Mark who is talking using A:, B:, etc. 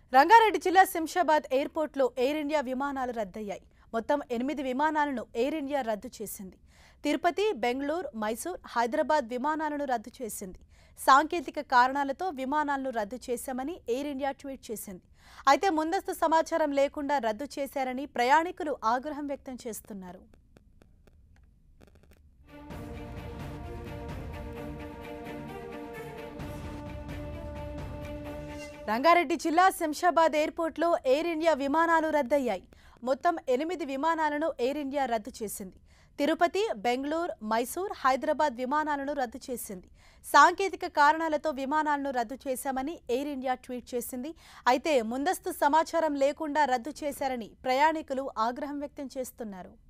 A: రంగారెడ్డి జిల్లా శంషాబాద్ ఎయిర్పోర్ట్లో air India విమానాలు రద్దయ్యాయి మొత్తం ఎనిమిది విమానాలను ఎయిర్ ఇండియా రద్దు చేసింది తిరుపతి బెంగళూరు మైసూర్ హైదరాబాద్ విమానాలను రద్దు చేసింది సాంకేతిక కారణాలతో విమానాలను రద్దు చేశామని ఎయిర్ ఇండియా ట్వీట్ చేసింది అయితే ముందస్తు సమాచారం లేకుండా రద్దు చేశారని ప్రయాణికులు ఆగ్రహం వ్యక్తం చేస్తున్నారు రంగారెడ్డి జిల్లా శంషాబాద్ ఎయిర్పోర్ట్లో ఎయిర్ ఇండియా విమానాలు రద్దయ్యాయి మొత్తం ఎనిమిది విమానాలను ఎయిర్ ఇండియా రద్దు చేసింది తిరుపతి బెంగళూరు మైసూర్ హైదరాబాద్ విమానాలను రద్దు చేసింది సాంకేతిక కారణాలతో విమానాలను రద్దు చేశామని ఎయిర్ ఇండియా ట్వీట్ చేసింది అయితే ముందస్తు సమాచారం లేకుండా రద్దు చేశారని ప్రయాణికులు ఆగ్రహం వ్యక్తం చేస్తున్నారు